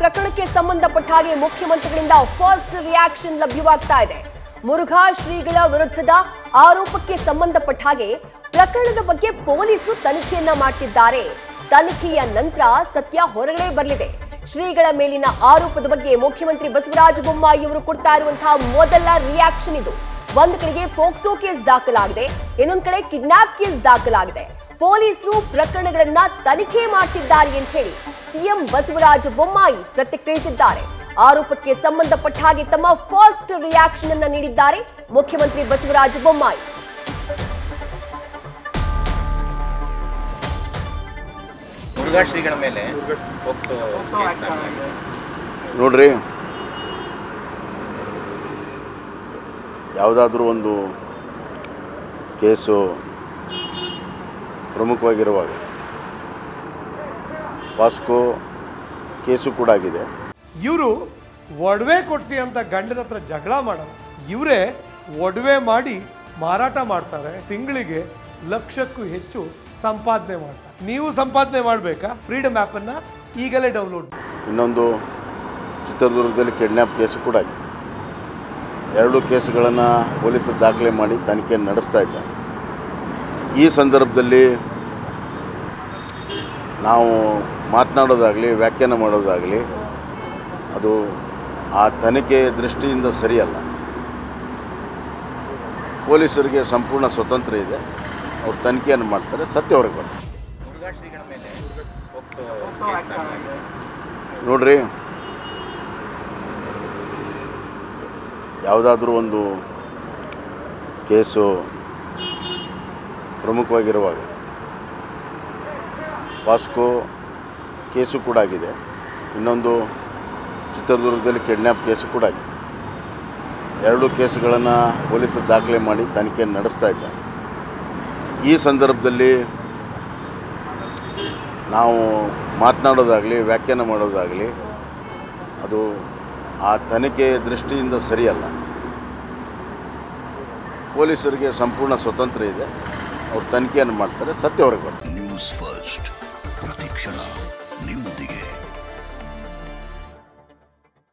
ಪ್ರಕರಣಕ್ಕೆ ಸಂಬಂಧಪಟ್ಟ ಹಾಗೆ ಮುಖ್ಯಮಂತ್ರಿಗಳಿಂದ ಫಸ್ಟ್ ರಿಯಾಕ್ಷನ್ ಲಭ್ಯವಾಗ್ತಾ ಇದೆ ಮುರುಘಾ ಶ್ರೀಗಳ ವಿರುದ್ಧದ ಆರೋಪಕ್ಕೆ ಸಂಬಂಧಪಟ್ಟ ಹಾಗೆ ಪ್ರಕರಣದ ಬಗ್ಗೆ ಪೊಲೀಸರು ತನಿಖೆಯನ್ನ ಮಾಡ್ತಿದ್ದಾರೆ ತನಿಖೆಯ ನಂತರ ಸತ್ಯ ಹೊರಗಡೆ ಬರಲಿದೆ ಶ್ರೀಗಳ ಮೇಲಿನ ಆರೋಪದ ಬಗ್ಗೆ ಮುಖ್ಯಮಂತ್ರಿ ಬಸವರಾಜ ಬೊಮ್ಮಾಯಿ ಅವರು ಕೊಡ್ತಾ ಇರುವಂತಹ ಮೊದಲ ರಿಯಾಕ್ಷನ್ ಇದು ಒಂದ್ ಕಡೆಗೆ ಪೋಕ್ಸೋ ಕೇಸ್ ದಾಖಲಾಗಿದೆ ಇನ್ನೊಂದ್ ಕಡೆ ಕಿಡ್ನಾಪ್ ಕೇಸ್ ದಾಖಲಾಗಿದೆ ಪೊಲೀಸರು ಪ್ರಕರಣಗಳನ್ನ ತನಿಖೆ ಮಾಡ್ತಿದ್ದಾರೆ ಅಂತ ಹೇಳಿ ಸಿಎಂ ಬಸವರಾಜ ಬೊಮ್ಮಾಯಿ ಪ್ರತಿಕ್ರಿಯಿಸಿದ್ದಾರೆ ಆರೋಪಕ್ಕೆ ಸಂಬಂಧಪಟ್ಟ ಹಾಗೆ ತಮ್ಮ ಫಸ್ಟ್ ರಿಯಾಕ್ಷನ್ ಅನ್ನ ನೀಡಿದ್ದಾರೆ ಮುಖ್ಯಮಂತ್ರಿ ಬಸವರಾಜ ಬೊಮ್ಮಾಯಿ ಮುರುಘಾ ಶ್ರೀಗಳ ಮೇಲೆ ಪೋಕ್ಸೋ ಕೇಸ್ ದಾಖಲಾಗಿದೆ. ನೋಡ್ರಿ ಯಾವುದಾದ್ರೂ ಒಂದು ಕೇಸು ಪ್ರಮುಖವಾಗಿರುವಾಗ ವಾಸ್ಕೋ ಕೇಸು ಕೂಡ ಆಗಿದೆ ಇವರು ಒಡವೆ ಕೊಡ್ಸಿ ಅಂತ ಗಂಡನ ಹತ್ರ ಜಗಳ ಮಾಡೋದು ಇವರೇ ಒಡವೆ ಮಾಡಿ ಮಾರಾಟ ಮಾಡ್ತಾರೆ ತಿಂಗಳಿಗೆ ಲಕ್ಷಕ್ಕೂ ಹೆಚ್ಚು ಸಂಪಾದನೆ ಮಾಡ್ತಾರೆ ನೀವು ಸಂಪಾದನೆ ಮಾಡಬೇಕಾ ಫ್ರೀಡಮ್ ಆ್ಯಪನ್ನು ಈಗಲೇ ಡೌನ್ಲೋಡ್ ಇನ್ನೊಂದು ಚಿತ್ರದುರ್ಗದಲ್ಲಿ ಕಿಡ್ನ್ಯಾಪ್ ಕೇಸು ಕೂಡ ಆಗಿದೆ ಎರಡು ಕೇಸುಗಳನ್ನು ಪೊಲೀಸರು ದಾಖಲೆ ಮಾಡಿ ತನಿಖೆಯನ್ನು ನಡೆಸ್ತಾ ಇದ್ದಾರೆ ಈ ಸಂದರ್ಭದಲ್ಲಿ ನಾವು ಮಾತನಾಡೋದಾಗಲಿ ವ್ಯಾಖ್ಯಾನ ಮಾಡೋದಾಗಲಿ ಅದು ಆ ತನಿಖೆ ದೃಷ್ಟಿಯಿಂದ ಸರಿಯಲ್ಲ ಪೊಲೀಸರಿಗೆ ಸಂಪೂರ್ಣ ಸ್ವತಂತ್ರ ಇದೆ ಅವ್ರು ತನಿಖೆಯನ್ನು ಮಾಡ್ತಾರೆ ಸತ್ಯ ಹೊರಗೆ ಬರ್ತದೆ ಮುರುಘಾ ಶ್ರೀಗಳ ಮೇಲೆ ಪೋಕ್ಸೋ ಕೇಸ್ ದಾಖಲಾಗಿದೆ. ನೋಡ್ರಿ ಯಾವುದಾದ್ರೂ ಒಂದು ಕೇಸು ಪ್ರಮುಖವಾಗಿರುವಾಗ ವಾಸ್ಕೋ ಕೇಸು ಕೂಡ ಆಗಿದೆ ಇನ್ನೊಂದು ಚಿತ್ರದುರ್ಗದಲ್ಲಿ ಕಿಡ್ನ್ಯಾಪ್ ಕೇಸು ಕೂಡ ಆಗಿದೆ ಎರಡು ಕೇಸುಗಳನ್ನು ಪೊಲೀಸರು ದಾಖಲೆ ಮಾಡಿ ತನಿಖೆಯನ್ನು ನಡೆಸ್ತಾ ಇದ್ದಾರೆ ಈ ಸಂದರ್ಭದಲ್ಲಿ ನಾವು ಮಾತನಾಡೋದಾಗಲಿ ವ್ಯಾಖ್ಯಾನ ಮಾಡೋದಾಗಲಿ ಅದು ಆ ತನಿಖೆ ದೃಷ್ಟಿಯಿಂದ ಸರಿಯಲ್ಲ ಪೊಲೀಸರಿಗೆ ಸಂಪೂರ್ಣ ಸ್ವತಂತ್ರ ಇದೆ ಅವ್ರು ತನಿಖೆಯನ್ನು ಮಾಡ್ತಾರೆ ಸತ್ಯ ಹೊರಗೆ ಬರ್ತದೆ ನ್ಯೂಸ್ ಫಸ್ಟ್ ಪ್ರತಿಕ್ಷಣ ನಿಮ್ಮೊಂದಿಗೆ